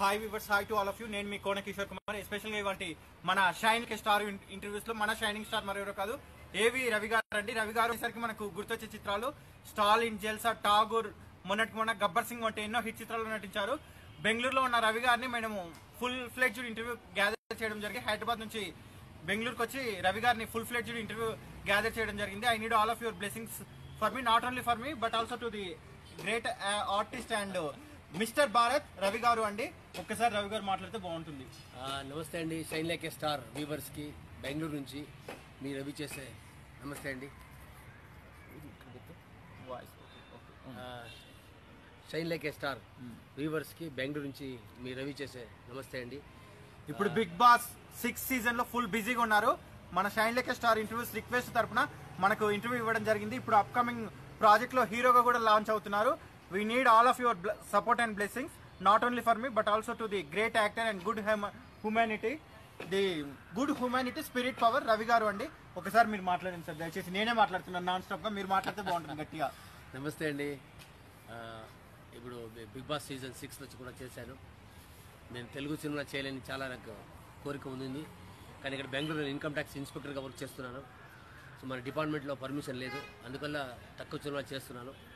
hi viewers hi to all of you నేను మీ కోన కిషోర్ కుమార్ ఎస్పెషల్గా ఇవాటి మన షైన్ కి స్టార్ ఇంటర్వ్యూస్ లో మన షైనింగ్ స్టార్ మరెవరో కాదు ఏవి రవి గారు అండి రవి గారు వచ్చేసరికి మనకు గుర్తొచ్చే చిత్రాలు స్టాల్ ఇన్ జెల్సా టాగూర్ మొన్నటి మొన్న గబ్బర్ సింగ్ వంటి ఎన్నో హిట్ చిత్రాలు నటించారు బెంగళూరులో ఉన్న రవి గారిని మేము ఫుల్ ఫ్లెడ్జ్డ్ ఇంటర్వ్యూ గ్యాదర్ చేయడం జరిగింది హైదరాబాద్ నుంచి బెంగళూరుకి వచ్చి రవి గారిని ఫుల్ ఫ్లెడ్జ్డ్ ఇంటర్వ్యూ గ్యాదర్ చేయడం జరిగింది I need all of your blessings for me not only for me but also to the great artist and mister Bharath Ravi గారు అండి ఒక్కసారి రవి గారు మాట్లాడితే బాగుంటుంది ఆ, నమస్తే అండి షైన్ లైక్ ఏ స్టార్ వ్యూవర్స్కి బెంగళూరు నుంచి మీ రవి చేసే నమస్తే అండి ఆ, షైన్ లైక్ ఏ స్టార్ వ్యూవర్స్కి బెంగళూరు నుంచి మీ రవి చేసే నమస్తే అండి ఇప్పుడు బిగ్ బాస్ సిక్స్ సీజన్ లో ఫుల్ బిజీగా ఉన్నారు మన షైన్ లెక్క స్టార్ ఇంటర్వ్యూస్ రిక్వెస్ట్ తరపున మనకు ఇంటర్వ్యూ ఇవ్వడం జరిగింది ఇప్పుడు అప్కమింగ్ ప్రాజెక్ట్ లో హీరోగా కూడా లాంచ్ అవుతున్నారు we need all of your support and blessings not only for me but also to the great actor and good humanity the good humanity spirit power Ravi గారు అండి ఒకసారి మీరు మాట్లాడండి సార్ దయచేసి నేనే మాట్లాడుతున్నాను నాన్ స్టాప్ గా మీరు మాట్లాడితే బాగుంటుంది గట్టిగా నమస్తే అండి ఆ, ఇప్పుడు Bigg- Bigg Boss season six వచ్చి కూడా చేశాను నేను తెలుగు సినిమా చేయలేని చాలా నాకు కోరిక ఉంది కానీ ఇక్కడ బెంగళూరు ఇన్కమ్ ట్యాక్స్ ఇన్స్పెక్టర్గా వర్క్ చేస్తున్నాను సో మన డిపార్ట్మెంట్లో పర్మిషన్ లేదు అందువల్ల తక్కువ సినిమా చేస్తున్నాను